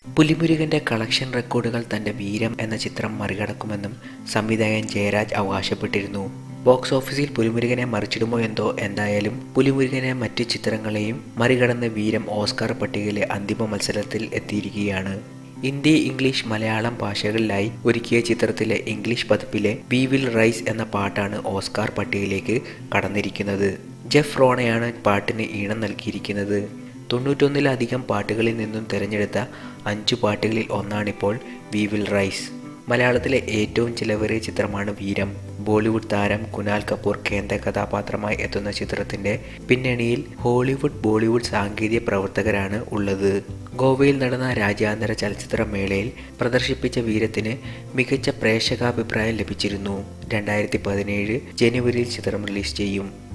പുലിമുരുകന്റെ collection റെക്കോർഡുകൾ തന്റെ വീരം എന്ന ചിത്രം മറികടക്കുമെന്നും സംവിധായകൻ ജയരാജ് അവകാശപ്പെട്ടിരുന്നു ബോക്സ് ഓഫീസിൽ പുലിമുരുകനെ മറിച്ചിടുമോ എന്തോ എന്തായാലും പുലിമുരുകനെ മറ്റു ചിത്രങ്ങളെയും മറികടന്ന് വീരം ഓസ്കാർ പട്ടികയിലെ അന്തിമ മത്സരത്തിൽ എത്തിയിരിക്കുകയാണ് ഹിന്ദി ഇംഗ്ലീഷ് മലയാളം ഭാഷകളിലായി ഒരുക്കിയ ചിത്രത്തിലെ ഇംഗ്ലീഷ് പതിപ്പിലെ വി വിൽ റൈസ് എന്ന പാട്ടാണ് ഓസ്കാർ പട്ടികയിലേക്ക് കടന്നിരിക്കുന്നത് ജെഫ് റോണയാണ് പാട്ടിന് ഈണം നൽകിയിരിക്കുന്നത് തൊണ്ണൂറ്റൊന്നിലധികം പാട്ടുകളിൽ നിന്നും തിരഞ്ഞെടുത്ത അഞ്ചു പാട്ടുകളിൽ ഒന്നാണിപ്പോൾ വി വിൽ റൈസ് മലയാളത്തിലെ ഏറ്റവും ചിലവേറിയ ചിത്രമാണ് വീരം ബോളിവുഡ് താരം കുനാൽ കപൂർ കേന്ദ്ര കഥാപാത്രമായി എത്തുന്ന ചിത്രത്തിന്റെ പിന്നണിയിൽ ഹോളിവുഡ് ബോളിവുഡ് സാങ്കേതിക പ്രവർത്തകരാണ് ഉള്ളത് ഗോവയിൽ നടന്ന രാജ്യാന്തര ചലച്ചിത്ര മേളയിൽ പ്രദർശിപ്പിച്ച വീരത്തിന് മികച്ച പ്രേക്ഷകാഭിപ്രായം ലഭിച്ചിരുന്നു രണ്ടായിരത്തി പതിനേഴ് ജനുവരിയിൽ ചിത്രം റിലീസ് ചെയ്യും